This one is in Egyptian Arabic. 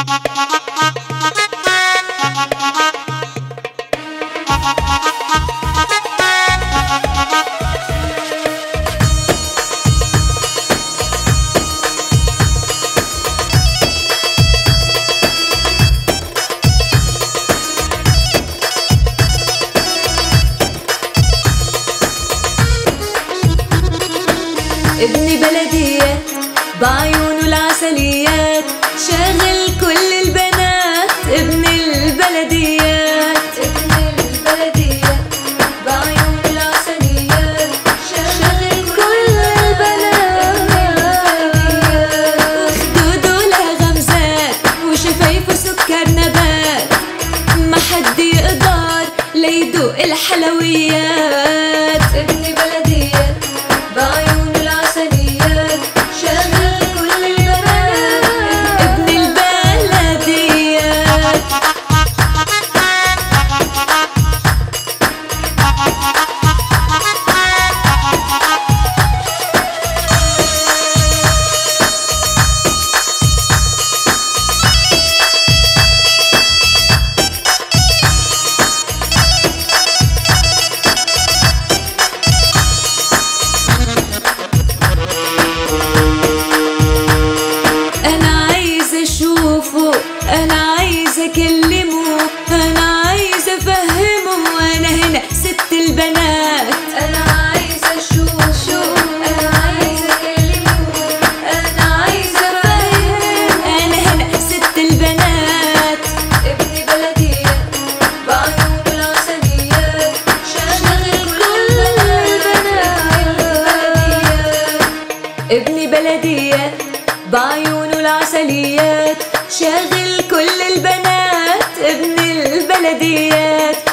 ابن بلدية بعيونه العسليات شاغل كل البنات ابن البلديات ابن البلدية بعيونه العسليات شاغل كل البنات وخدوده لها غمزات وشفايفه سكر نبات ما حد يقدر ليدوق الحلويات ابن بلدية بعيون العسليات شاغل كل البنات ابن البلديات انا عايزه اشوفه انا عايزه اكلمه انا عايزه افهمه وانا هنا ست البنات انا عايزه اشوفه انا عايزه اكلمه انا عايزه افهمه انا هنا ست البنات ابن بلديه بعيون العسليات شاغل كل البنات ابن بلدية بعيونه العسليات شاغل كل البنات ابن البلديات